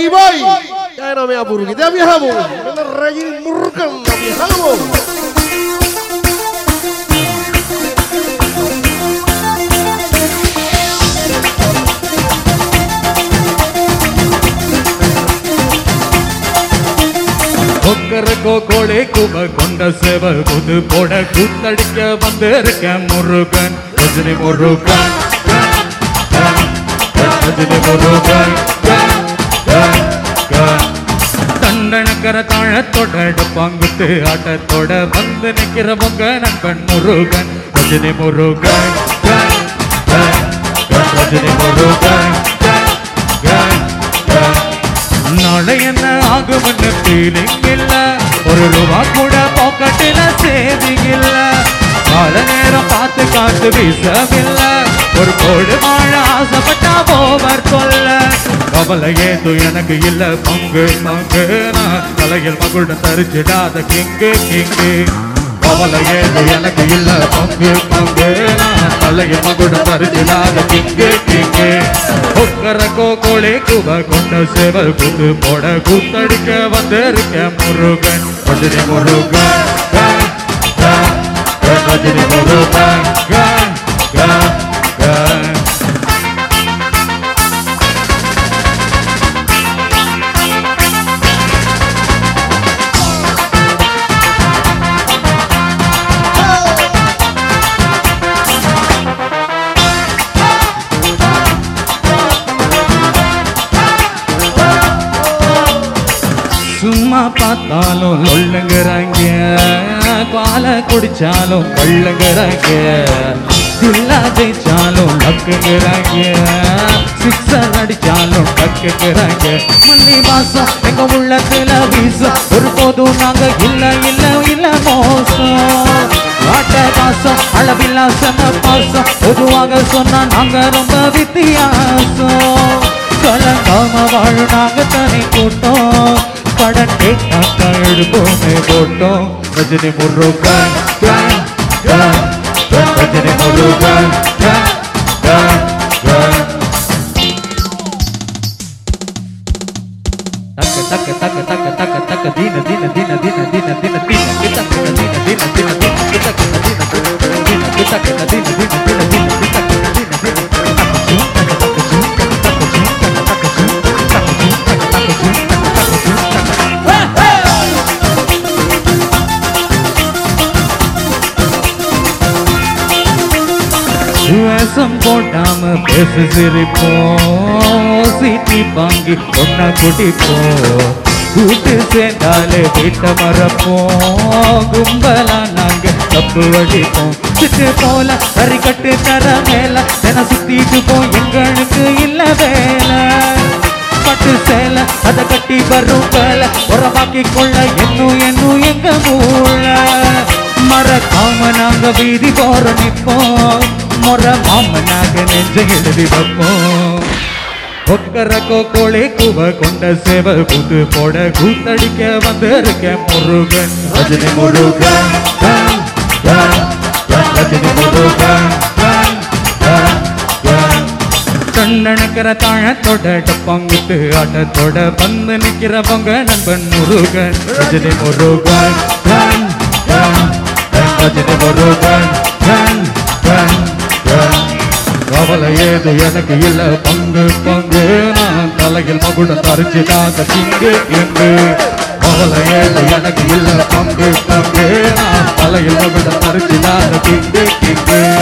Iboy. Kaya na may aburo kita mi hamo. Mana raging murkan na mi hamo. கொக்கரக்கோ கோடை குப கொண்ட சேவ புது போட கூத்தடிக்க வந்திருக்க முருகன் ரஜினி முருகன் ரஜினி முருகன் தண்டனக்கர தாழத்தோட பங்குத்து ஆட்டத்தோட வந்து நிக்கிற பொங்க நண்பன் முருகன் ரஜினி முருகன் ரஜினி முருகன் நாளை என்ன ஆகும்னு ஃபீலிங் இல்ல ஒரு ரூபா கூட பாக்கெட்டில சேவிங் இல்ல கால நேரம் பார்த்து காத்து வீசவில்ல ஒரு கோடு வாழ ஆசைப்பட்டா ஓவர் சொல்ல கவலை ஏது எனக்கு இல்ல பங்கு பங்கு நான் தலையில் மகுடம் தரிச்சிடாத கிங்கு கிங்கு கவலை ஏது எனக்கு இல்ல பங்கு பங்கு நான் தலையில் மகுடம் தரிச்சிடாத கிங்கு கிங்கு ஒக்கரக்கோ கோழி குப கொண்ட சேவல் குத்து போட கூத்தடிக்க வந்திருக்க முருகன் ரஜினி முருகன் கன், கன், கன், ரஜினி முருகன் கன், கன், கன். சும்மா பார்த்தாலும் லொல்லுங்கிறாங்க பாலை குடிச்சாலும் கள்ளுங்கிறாங்க தில்லா ஜெயிச்சாலும் லக்குங்கிறாங்க சிக்ஸர் அடிச்சாலும் டக்குங்கிறாங்க மல்லி வாசம் எங்க உள்ளத்துல வீசும் ஒரு போதும் நாங்க இல்ல இல்ல இல்ல மோசம் காட்ட பாசம் அளவில்லா செம பாசம் பொதுவாக சொன்னா நாங்க ரொம்ப வித்தியாசம் கலங்காம வாழ நாங்க தனி கூட்டம் கடன் கேட்டாக்கா எடுப்போமே போட்டோம் ரஜினி முருகன் கன், கன், கன், ரஜினி முருகன் கன், கன், கன். தக்க தக்க தக்க தக்க தக்க தக்க தீன தீன தீன தீன தீன தீன தீன கிட்டக்க தீன தீன தீன தீன கிட்டக்க தீன தீன தீன கிட்டக்க தீன தீன தீன தீன கிட்டக்க தீன தீன தக்க ஜூம் தக்க தக்க ஜூம் தக்க தக்க ஜூம் தக்க தக்க ஜூம் தக்க தக்க ஜூம் தக்க தக்க ஜூம் தக்க தக்க ஜூம் தக்க வேஷம் போட்டாம பேச சிரிப்போம் சீட்டி வாங்கி ஒன்னா குடிப்போம் கூட்டு சேர்ந்தாலே வீட்டை மறப்போம் கும்பலா நாங்க தப்பு வடிப்போம் சிட்டு போல கறி கட்டு தர மேல தின சுத்திட்டு போம் எங்களுக்கு இல்ல வேலை பட்டு சேலை அதை கட்டி வரும் வேலை உரமாக்கி கொள்ள என்னும் என்னும் எங்க மூள மறக்காம நாங்க வீதி போற நிப்போம் முற மாமனாக நெஞ்ச எழுதி வைப்போம் ஒக்கரக்கோ கோழி குவ கொண்ட சேவ புது போட கூத்தடிக்க வந்திருக்க முருகன் ரஜினி முருகன் கன், கன், கன், ரஜினி முருகன் கன், கன், கன். கண்ணனக்கிற தாழத்தோட டப்பாங்குத்து ஆட்டத்தோட வந்து நிக்கிற பொங்க நண்பன் முருகன் ரஜினி முருகன் கன், கன், கன், ரஜினி முருகன் கன், கன், கன். கவலை ஏது எனக்கு இல்ல பங்கு பங்கு நான் தலையில் மகுடம் தரிச்சுடாத திங்கு எங்கு கவலை ஏது எனக்கு இல்ல பங்கு பங்கு நான் தலையில் மகுடம் தரிச்சுடாத திங்கு திங்கு